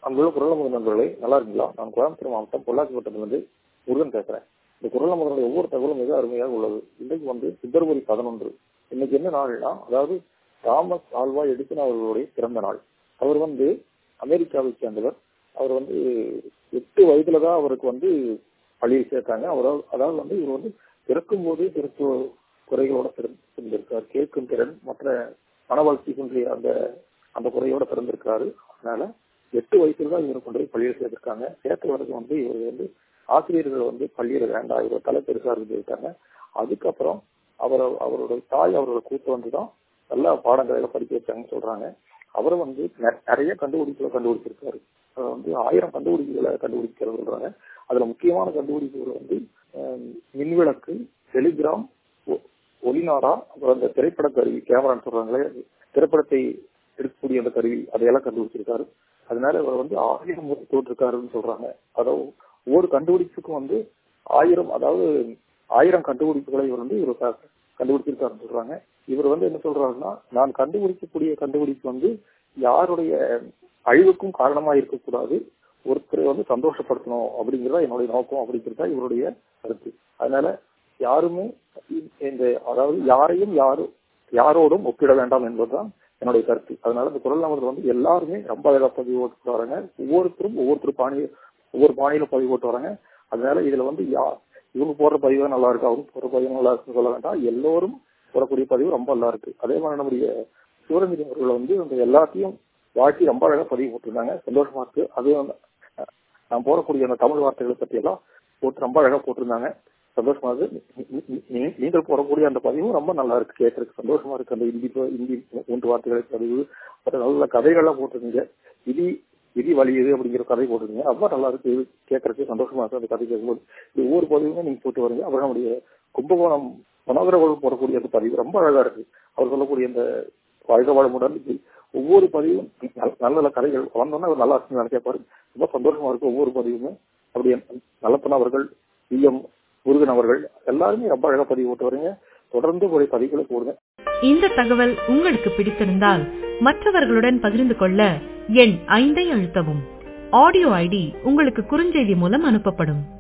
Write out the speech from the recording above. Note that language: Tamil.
அங்குள்ள குரல் முதல் நண்பர்களே நல்லா இருக்கீங்களா நான் கோயம்புத்தூர் மாவட்டம் பொள்ளாச்சி வட்டத்திலிருந்து முருகன் பேசுறேன் இந்த குரல் முதலுடைய ஒவ்வொரு தகவலும் மிக அருமையாக உள்ளது இன்றைக்கு வந்து பிப்ரவரி பதினொன்று இன்னைக்கு என்ன நாள்னா அதாவது தாமஸ் ஆல்வா எடிசன் அவர்களுடைய பிறந்த நாள் அவர் வந்து அமெரிக்காவை சேர்ந்தவர் அவர் வந்து எட்டு வயதுல தான் அவருக்கு வந்து பள்ளியில் சேர்த்தாங்க அவரால் அதாவது வந்து இவர் வந்து பிறக்கும் போதே பிறப்பு குறைகளோட பிறந்திருக்கார் கேட்கும் திறன் மற்ற மனவளர்ச்சி குன்றிய அந்த அந்த குறையோட பிறந்திருக்காரு அதனால எட்டு வயசுல தான் இவரை கொண்டு போய் பள்ளியில் சேர்த்திருக்காங்க சேர்த்த வரைக்கும் வந்து இவர் வந்து ஆசிரியர்கள் வந்து பள்ளியில வேண்டாம் இவர் தலை பெருசா இருக்காங்க அதுக்கப்புறம் அவர் அவருடைய தாய் அவரோட கூட்டு வந்து தான் நல்ல பாடங்களை படிக்க வச்சாங்கன்னு சொல்றாங்க அவரை வந்து நிறைய கண்டுபிடிப்புகளை கண்டுபிடிச்சிருக்காரு வந்து ஆயிரம் கண்டுபிடிப்புகளை கண்டுபிடிக்கிறது சொல்றாங்க அதுல முக்கியமான கண்டுபிடிப்புகள் வந்து மின்விளக்கு டெலிகிராம் ஒளிநாடா அப்புறம் அந்த திரைப்பட கருவி கேமரான்னு சொல்றாங்களே திரைப்படத்தை எடுக்கக்கூடிய அந்த கருவி அதையெல்லாம் கண்டுபிடிச்சிருக்காரு அதனால இவர் வந்து ஆயிரம் முறை தோற்றிருக்காருன்னு சொல்றாங்க அதாவது ஒவ்வொரு கண்டுபிடிப்புக்கும் வந்து ஆயிரம் அதாவது ஆயிரம் கண்டுபிடிப்புகளை இவர் வந்து இவர் கண்டுபிடிச்சிருக்காருன்னு சொல்றாங்க இவர் வந்து என்ன சொல்றாருன்னா நான் கண்டுபிடிக்கக்கூடிய கண்டுபிடிப்பு வந்து யாருடைய அழிவுக்கும் காரணமா இருக்கக்கூடாது ஒருத்தரை வந்து சந்தோஷப்படுத்தணும் அப்படிங்கிறதா என்னுடைய நோக்கம் அப்படிங்கிறதா இவருடைய கருத்து அதனால யாருமே இந்த அதாவது யாரையும் யாரும் யாரோடும் ஒப்பிட வேண்டாம் என்பதுதான் என்னுடைய கருத்து அதனால இந்த குரல் நம்பர் வந்து எல்லாருமே ரொம்ப அழகா பதிவு போட்டு வராங்க ஒவ்வொருத்தரும் ஒவ்வொருத்தர் பாணி ஒவ்வொரு பாணியில பதிவு போட்டு வராங்க அதனால இதுல வந்து யா இவங்க போடுற பதிவு நல்லா இருக்கு அவங்க போடுற பதிவு நல்லா இருக்குன்னு சொல்ல வேண்டாம் எல்லோரும் போடக்கூடிய பதிவு ரொம்ப நல்லா இருக்கு அதே மாதிரி நம்முடைய சிவரஞ்சனி அவர்கள் வந்து அந்த எல்லாத்தையும் வாழ்க்கை ரொம்ப அழகா பதிவு போட்டிருந்தாங்க சந்தோஷமா இருக்கு அது நான் போடக்கூடிய அந்த தமிழ் வார்த்தைகளை பத்தி எல்லாம் போட்டு ரொம்ப அழகா போட்டிருந்தாங்க சந்தோஷமா இருக்கு நீங்கள் போடக்கூடிய அந்த பதிவும் ரொம்ப நல்லா இருக்கு கேட்கறதுக்கு சந்தோஷமா இருக்கு அந்த இந்தி இந்தி மூன்று வார்த்தைகளை பதிவு அப்புறம் நல்ல கதைகள்லாம் போட்டிருந்தீங்க விதி விதி வழியுது அப்படிங்கிற கதை போட்டிருந்தீங்க ரொம்ப நல்லா இருக்கு கேட்கறதுக்கு சந்தோஷமா இருக்கு அந்த கதை கேட்கும்போது இது ஒவ்வொரு பதிவுமே நீங்க போட்டு வரீங்க அப்புறம் நம்முடைய கும்பகோணம் மனோகரவர்கள் போடக்கூடிய அந்த பதிவு ரொம்ப அழகா இருக்கு அவர் சொல்லக்கூடிய அந்த வாழ்க வளமுடன் ஒவ்வொரு பதிவும் நல்ல நல்ல கதைகள் வந்தோன்னா அவர் நல்லா இருக்குன்னு நினைக்கப்பாரு ரொம்ப சந்தோஷமா இருக்கு ஒவ்வொரு பதிவுமே அப்படி நல்லப்பன் அவர்கள் வி எம் முருகன் அவர்கள் எல்லாருமே ரொம்ப அழகா பதிவு போட்டு வரீங்க தொடர்ந்து ஒரு பதிவுகளை போடுங்க இந்த தகவல் உங்களுக்கு பிடித்திருந்தால் மற்றவர்களுடன் பகிர்ந்து கொள்ள எண் ஐந்தை அழுத்தவும் ஆடியோ ஐடி உங்களுக்கு குறுஞ்செய்தி மூலம் அனுப்பப்படும்